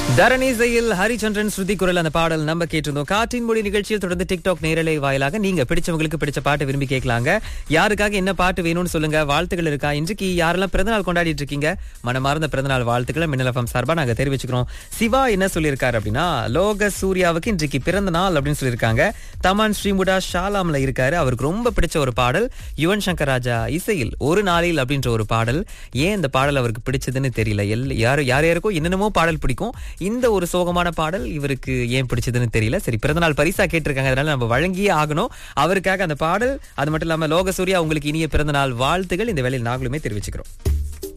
தரணிசையில் ஹரிச்சந்திரன் ஸ்ருதி குரல் அந்த பாடல் நம்ம கேட்டிருந்தோம் காற்றின் மொழி நிகழ்ச்சியில் தொடர்ந்து டிக்டாக் நேரலை வாயிலாக நீங்க பிடிச்சவங்களுக்கு பிடிச்ச பாட்டு விரும்பி கேட்கலாங்க யாருக்காக என்ன பாட்டு வேணும்னு சொல்லுங்க வாழ்த்துக்கள் இருக்கா இன்றைக்கு யாரெல்லாம் பிறந்தநாள் கொண்டாடிட்டு இருக்கீங்க மனமார்ந்த பிறந்தநாள் வாழ்த்துக்களை மின்னலஃபம் சார்பா நாங்க தெரிவிச்சுக்கிறோம் சிவா என்ன சொல்லியிருக்காரு அப்படின்னா லோக சூர்யாவுக்கு இன்றைக்கு பிறந்த நாள் அப்படின்னு சொல்லியிருக்காங்க தமான் ஸ்ரீமுடா ஷாலாம்ல இருக்காரு அவருக்கு ரொம்ப பிடிச்ச ஒரு பாடல் யுவன் சங்கர் ராஜா இசையில் ஒரு நாளில் அப்படின்ற ஒரு பாடல் ஏன் இந்த பாடல் அவருக்கு பிடிச்சதுன்னு தெரியல எல் யார் யார் யாருக்கோ என்னென்னமோ பாடல் பிடிக்கும் இந்த ஒரு சோகமான பாடல் இவருக்கு ஏன் பிடிச்சதுன்னு தெரியல சரி பிறந்தநாள் பரிசா கேட்டிருக்காங்க அதனால நம்ம வழங்கியே ஆகணும் அவருக்காக அந்த பாடல் அது மட்டும் இல்லாம லோக சூர்யா உங்களுக்கு இனிய பிறந்தநாள் வாழ்த்துகள் இந்த வேலையில் நாங்களுமே தெரிவிச்சுக்கிறோம்